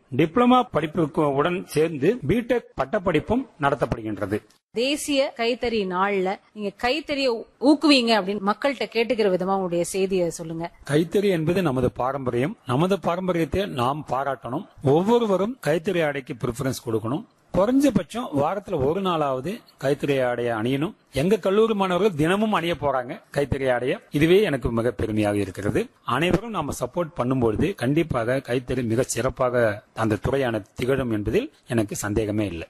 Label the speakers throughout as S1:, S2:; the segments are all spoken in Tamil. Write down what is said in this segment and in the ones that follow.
S1: டிப்ளமா படிப்புக்கு உடன் சேர்ந்து பிடெக் பட்டப்படிப்பும் நடத்தப்படுகின்றது
S2: தேசிய கைத்தறி நாள்ல நீங்க கைத்தறிய ஊக்குவீங்க அப்படின்னு மக்கள்கிட்ட கேட்டுக்கிற விதமா உங்களுடைய செய்தியை சொல்லுங்க
S1: கைத்தறி என்பது நமது பாரம்பரியம் நமது பாரம்பரியத்தை நாம் பாராட்டணும் ஒவ்வொருவரும் கைத்தறி ஆடைக்கு ப்ரிஃபரன்ஸ் கொடுக்கணும் குறைஞ்சபட்சம் வாரத்துல ஒரு நாளாவது கைத்தறி ஆடைய அணியணும் எங்க கல்லூரி மாணவர்கள் தினமும் அணிய போறாங்க கைத்தறி ஆடைய இதுவே எனக்கு மிக பெருமையாக இருக்கிறது அனைவரும் நாம சப்போர்ட் பண்ணும்பொழுது கண்டிப்பாக கைத்தறி மிக சிறப்பாக அந்த துறையான திகழும் என்பதில் எனக்கு சந்தேகமே இல்லை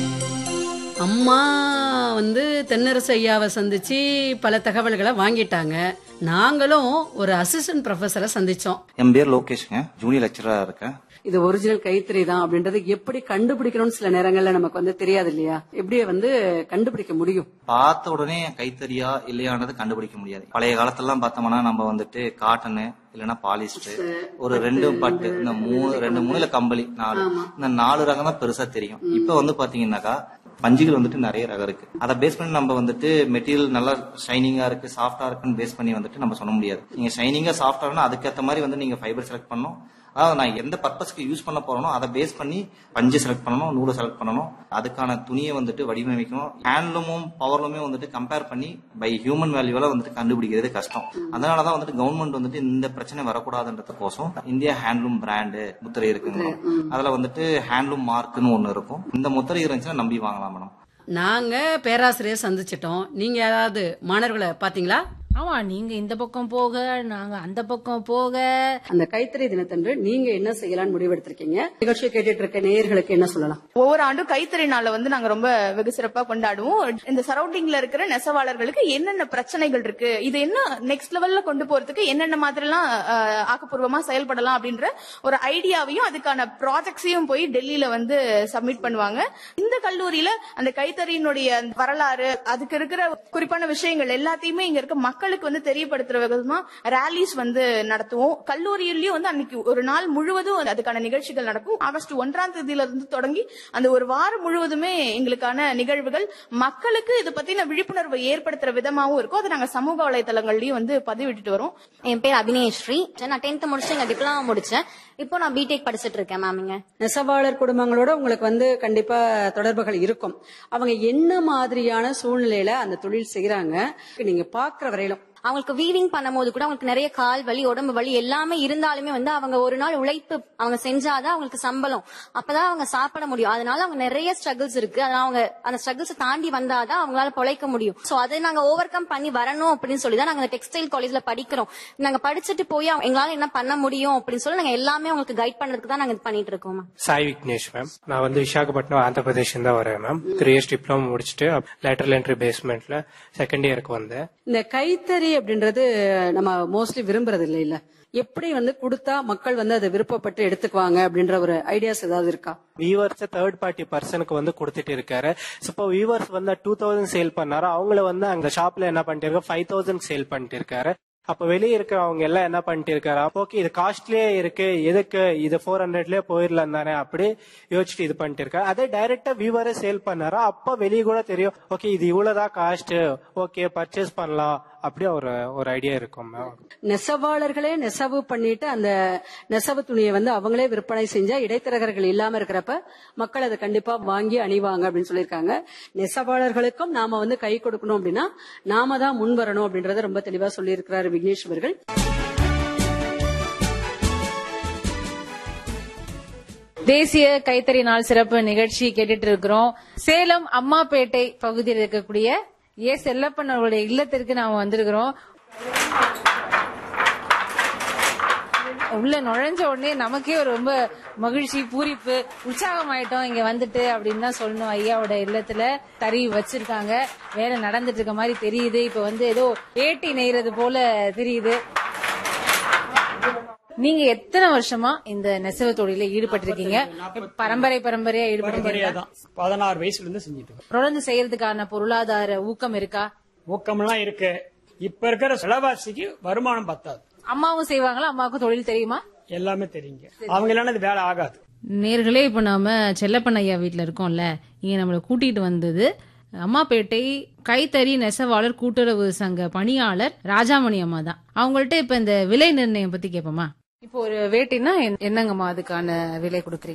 S3: அம்மா வந்து தென்னரசு ஐயாவை சந்திச்சு பல தகவல்களை வாங்கிட்டாங்க நாங்களும் ஒரு அசிஸ்டன்ட் ப்ரொஃபஸரை சந்திச்சோம்
S4: என் பேர் லோகேஷ்ங்க ஜூனியர் லெக்சரா இருக்கேன்
S3: இது ஒரிஜினல் கைத்தறி தான் அப்படின்றது எப்படி கண்டுபிடிக்கணும்னு சில நேரங்கள்ல நமக்கு வந்து தெரியாது இல்லையா எப்படி வந்து கண்டுபிடிக்க முடியும்
S4: பார்த்த உடனே கைத்தறியா இல்லையானது கண்டுபிடிக்க முடியாது பழைய காலத்துலலாம் பார்த்தோம்னா நம்ம வந்துட்டு காட்டனு இல்லைன்னா பாலிஸ்டர் ஒரு ரெண்டு பட்டு இந்த மூணு ரெண்டு மூணுல கம்பளி நாலு இந்த நாலு ரகம் தான் பெருசா தெரியும் இப்ப வந்து பாத்தீங்கன்னாக்கா பஞ்சுகள் வந்துட்டு நிறைய ரகம் இருக்கு அதை பேஸ் பண்ணி நம்ம வந்துட்டு மெட்டீரியல் நல்லா ஷைனிங்கா இருக்கு சாஃப்டா இருக்குன்னு பேஸ் பண்ணி வந்துட்டு நம்ம சொல்ல முடியாது நீங்க ஷைனிங்கா சாஃப்டா அதுக்கேற்ற மாதிரி வந்து நீங்க ஃபைபர் செலக்ட் பண்ணணும் அதாவது நான் எந்த பர்பஸ்க்கு யூஸ் பண்ண போறேனோ அதை பேஸ் பண்ணி பஞ்சு செலக்ட் பண்ணணும் நூலை செலக்ட் பண்ணணும் அதுக்கான துணியை வந்துட்டு வடிவமைக்கணும் ஹேண்ட்லூமும் பவர்லூமே வந்துட்டு கம்பேர் பண்ணி பை ஹியூமன் வேல்யூல வந்துட்டு கண்டுபிடிக்கிறது கஷ்டம் அதனாலதான் வந்துட்டு கவர்மெண்ட் வந்துட்டு இந்த பிரச்சனை வரக்கூடாதுன்றதுக்கோசம் இந்தியா ஹேண்ட்லூம் பிராண்டு முத்திரை இருக்குங்க அதுல வந்துட்டு ஹேண்ட்லூம் மார்க்னு ஒண்ணு இருக்கும் இந்த முத்திரை இருந்துச்சுன்னா நம்பி வாங்கலாம் மேடம்
S3: நாங்க பேராசிரியர் சந்திச்சிட்டோம் நீங்க யாராவது மாணவர்களை பாத்தீங்களா
S2: ஆமா நீங்க இந்த பக்கம் போக நாங்க அந்த பக்கம் போக
S3: அந்த கைத்தறி தினத்தன்று நீங்க என்ன செய்யலாம்னு முடிவெடுத்திருக்கீங்க நிகழ்ச்சியை கேட்டுட்டு இருக்க நேயர்களுக்கு என்ன சொல்லலாம்
S5: ஒவ்வொரு ஆண்டும் கைத்தறி நாளை வந்து நாங்க ரொம்ப வெகு சிறப்பா கொண்டாடுவோம் இந்த சரௌண்டிங்ல இருக்கிற நெசவாளர்களுக்கு என்னென்ன பிரச்சனைகள் இருக்கு இது என்ன நெக்ஸ்ட் லெவல்ல கொண்டு போறதுக்கு என்னென்ன மாதிரிலாம் அஹ், ஆக்கப்பூர்வமா செயல்படலாம் அப்படின்ற ஒரு ஐடியாவையும் அதுக்கான ப்ராஜெக்ட்ஸையும் போய் டெல்லியில வந்து சப்மிட் பண்ணுவாங்க இந்த கல்லூரியில அந்த கைத்தறியினுடைய வரலாறு அதுக்கு இருக்கிற குறிப்பான விஷயங்கள் எல்லாத்தையுமே இங்க இருக்க மக்களுக்கு வந்து தெரியப்படுத்துற விதமா ரேலிஸ் வந்து நடத்துவோம் கல்லூரியிலயும் வந்து அன்னைக்கு ஒரு நாள் முழுவதும் அதுக்கான நிகழ்ச்சிகள் நடக்கும் ஆகஸ்ட் ஒன்றாம் தேதியில இருந்து தொடங்கி அந்த ஒரு வாரம் முழுவதுமே எங்களுக்கான நிகழ்வுகள் மக்களுக்கு இது பத்தின விழிப்புணர்வை ஏற்படுத்துற விதமாவும் இருக்கும் அதை நாங்க சமூக வலைதளங்கள்லயும் வந்து பதிவிட்டுட்டு வரோம்
S6: என் பேர் அபினேஸ்ரீ நான் டென்த் முடிச்சு இங்க டிப்ளமா முடிச்சேன் இப்போ நான் பிடெக் படிச்சிட்டு இருக்கேன் மேம் இங்க
S3: நெசவாளர் குடும்பங்களோட உங்களுக்கு வந்து கண்டிப்பா தொடர்புகள் இருக்கும் அவங்க என்ன மாதிரியான சூழ்நிலையில அந்த தொழில் செய்யறாங்க நீங்க பாக்குற வரையிலும்
S6: அவங்களுக்கு வீவிங் பண்ணும்போது கூட அவங்களுக்கு நிறைய கால் வலி உடம்பு வலி எல்லாமே இருந்தாலுமே வந்து அவங்க ஒரு நாள் உழைப்பு அவங்க செஞ்சாதான் அவங்களுக்கு சம்பளம் அப்பதான் அவங்க சாப்பிட முடியும் அதனால அவங்க நிறைய ஸ்ட்ரகிள்ஸ் இருக்கு அதனால அவங்க அந்த ஸ்ட்ரகிள்ஸ் தாண்டி வந்தாதான் அவங்களால பொழைக்க முடியும் சோ அதை நாங்க ஓவர் கம் பண்ணி வரணும் அப்படின்னு சொல்லி தான் நாங்க டெக்ஸ்டைல் காலேஜ்ல படிக்கிறோம் நாங்க படிச்சுட்டு போய் அவங்க- எங்களால என்ன பண்ண முடியும் அப்படின்னு சொல்லி நாங்க எல்லாமே அவங்களுக்கு கைட் பண்றதுக்கு தான் நாங்க இது பண்ணிட்டு இருக்கோம் ma'am.
S7: சாய் விக்னேஷ் மேம் நான் வந்து விசாகப்பட்டினம் ஆந்திர பிரதேஷ் தான் வரேன் மேம் த்ரீ இயர்ஸ் டிப்ளமோ முடிச்சுட்டு லேட்டரல் என்ட்ரி பேஸ்மெண்ட்ல செகண்ட் இயருக்கு வந்தேன்
S3: இந்த கைத்தறி அப்படின்றது நம்ம மோஸ்ட்லி விரும்புறது இல்லை இல்ல எப்படி வந்து கொடுத்தா மக்கள் வந்து அதை விருப்பப்பட்டு எடுத்துக்குவாங்க அப்படின்ற ஒரு ஐடியாஸ் ஏதாவது இருக்கா
S7: வீவர்ஸ் தேர்ட் பார்ட்டி பர்சனுக்கு வந்து கொடுத்துட்டு இருக்காரு So, இப்போ வீவர்ஸ் வந்து டூ தௌசண்ட் சேல் பண்ணாரு அவங்கள வந்து அங்க ஷாப்ல என்ன பண்ணிட்டு இருக்காரு ஃபைவ் தௌசண்ட் சேல் பண்ணிட்டு இருக்காரு அப்ப வெளியே இருக்கிறவங்க எல்லாம் என்ன பண்ணிட்டு இருக்காரு ஓகே இது காஸ்ட்லியே இருக்கு எதுக்கு இது ஃபோர் ஹண்ட்ரட்லயே போயிடலாம் தானே அப்படி யோசிச்சுட்டு இது பண்ணிட்டு இருக்காரு அதே டைரக்டா வியூவரே சேல் பண்ணாரா அப்ப வெளியே கூட தெரியும் ஓகே இது இவ்வளவுதான் காஸ்ட் ஓகே பர்ச்சேஸ் பண்ணலாம் அப்படி ஒரு ஒரு ஐடியா இருக்கும் மேம்
S3: நெசவாளர்களே நெசவு பண்ணிட்டு அந்த நெசவு துணியை வந்து அவங்களே விற்பனை செஞ்சா இடைத்தரகர்கள் இல்லாம இருக்கிறப்ப மக்கள் அதை கண்டிப்பா வாங்கி அணிவாங்க அப்படின்னு சொல்லியிருக்காங்க நெசவாளர்களுக்கும் நாம வந்து கை கொடுக்கணும் அப்படின்னா நாம தான் முன் வரணும் அப்படின்றத ரொம்ப தெளிவா சொல்லியிருக்கிறாரு விக்னேஷ் அவர்கள்
S2: தேசிய கைத்தறி நாள் சிறப்பு நிகழ்ச்சி கேட்டுட்டு இருக்கிறோம் சேலம் அம்மாப்பேட்டை பகுதியில் இருக்கக்கூடிய ஏ செல்லப்பன் அவருடைய இல்லத்திற்கு நாம வந்திருக்கிறோம் உள்ள நுழைஞ்ச உடனே நமக்கே ஒரு ரொம்ப மகிழ்ச்சி பூரிப்பு உற்சாகம் ஆயிட்டோம் இங்க வந்துட்டு அப்படின்னு தான் சொல்லணும் ஐயாவோட இல்லத்துல தறி வச்சிருக்காங்க வேலை நடந்துட்டு இருக்க மாதிரி தெரியுது இப்ப வந்து ஏதோ ஏட்டி நெய்றது போல தெரியுது நீங்க எத்தனை வருஷமா இந்த நெசவு தொழில ஈடுபட்டிருக்கீங்க பரம்பரை பரம்பரையா ஈடுபட்டிருக்கீங்க
S8: தான் பதினாறு வயசுல இருந்து செஞ்சுட்டு இருக்கோம்
S2: தொடர்ந்து செய்யறதுக்கான பொருளாதார ஊக்கம் இருக்கா
S8: ஊக்கம்லாம் இருக்கு இப்ப இருக்கிற விலைவாசிக்கு வருமானம் பத்தாது
S2: அம்மாவும் செய்வாங்களா அம்மாவுக்கும் தொழில் தெரியுமா
S8: எல்லாமே தெரியுங்க அவங்க இல்லைன்னா இது வேலை ஆகாது
S2: நேர்களே இப்ப நாம செல்லப்பன் ஐயா வீட்ல இருக்கோம்ல இங்க நம்மள கூட்டிட்டு வந்தது அம்மாப்பேட்டை கைத்தறி நெசவாளர் கூட்டுறவு சங்க பணியாளர் ராஜாமணி அம்மா தான் அவங்கள்ட்ட இப்ப இந்த விலை நிர்ணயம் பத்தி கேட்போமா இப்போ ஒரு வேட்டினா என்னங்கம்மா அதுக்கான விலை கொடுக்குறீங்க